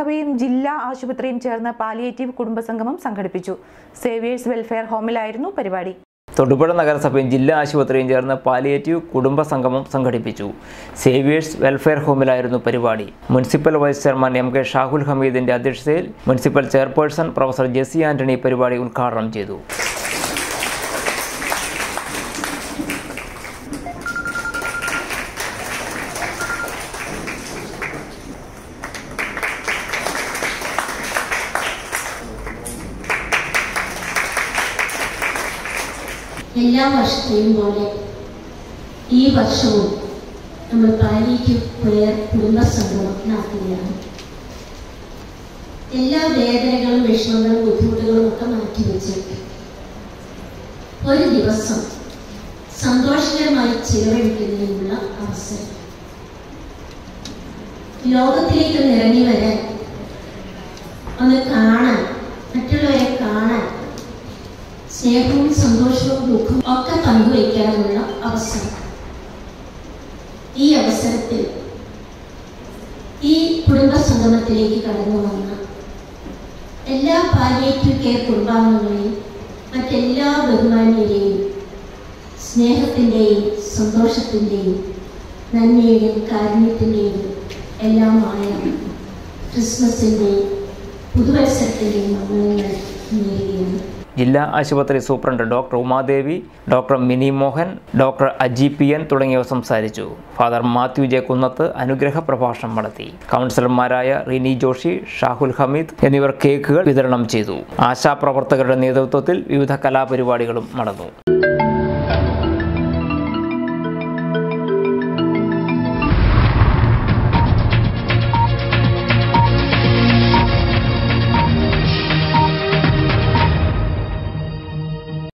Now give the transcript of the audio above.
നഗരസഭയും ജില്ലാ ആശുപത്രിയും ചേർന്ന് പാലിയേറ്റീവ് കുടുംബസംഗമം സംഘടിപ്പിച്ചു സേവിയേഴ്സ് വെൽഫെയർ ഹോമിലായിരുന്നു പരിപാടി തൊടുപുഴ നഗരസഭയും ജില്ലാ ആശുപത്രിയും ചേർന്ന് പാലിയേറ്റീവ് കുടുംബ സംഗമം സംഘടിപ്പിച്ചു സേവിയേഴ്സ് വെൽഫെയർ ഹോമിലായിരുന്നു പരിപാടി municipal vice chairman M K Shahul ഹമീദിന്റെ അധ്യക്ഷതയിൽ municipal chairperson professor Jessy Antony പരിപാടി ഉദ്ഘാടനം ചെയ്തു എല്ലാ വർഷത്തെയും പോലെ ഈ വർഷവും നമ്മൾ പാലിയേറ്റീവ് കെയർ കുടുംബ സംഗമം നടത്തുകയാണ് എല്ലാ വേദനകളും വിഷമങ്ങളും ബുദ്ധിമുട്ടുകളും ഒക്കെ മാറ്റിവെച്ച് ഒരു ദിവസം സന്തോഷകരമായി ചിലവഴിക്കുന്നതിനുള്ള അവസരം ലോകത്തിലേക്ക് ഒന്ന് ഇറങ്ങി വരാൻ ഒന്ന് കാണാൻ മറ്റുള്ളവരെ കാണാൻ സ്നേഹവും സന്തോഷവും ദുഃഖവും ഒക്കെ പങ്കുവയ്ക്കാനുള്ള അവസരം ഈ അവസരത്തിൽ ഈ കുടുംബ സംഗമത്തിലേക്ക് കടന്നു വന്ന എല്ലാ പാലിയേറ്റീവ് കെയർ കുടുംബാംഗങ്ങളെയും മറ്റെല്ലാ ബഹുമാന്യരെയും സ്നേഹത്തിൻ്റെയും സന്തോഷത്തിൻ്റെയും നന്മയുടെയും കാരുണ്യത്തിൻ്റെയും എല്ലാമായ ക്രിസ്മസിൻ്റെയും പുതുവത്സരത്തിൻ്റെയും മംഗളങ്ങൾ നേരുകയാണ് ജില്ലാ ആശുപത്രി superintendent doctor Umadevi doctor Mini Mohan doctor Aji P N തുടങ്ങിയവർ സംസാരിച്ചു ഫാദർ മാത്യു ജെ കുന്നത്ത് അനുഗ്രഹ പ്രഭാഷണം നടത്തി കൗൺസിലർമാരായ റിനി ജോഷി ഷാഹുൽ ഹമീദ് എന്നിവർ കേക്കുകൾ വിതരണം ചെയ്തു ആശാപ്രവർത്തകരുടെ നേതൃത്വത്തിൽ വിവിധ കലാപരിപാടികളും നടന്നു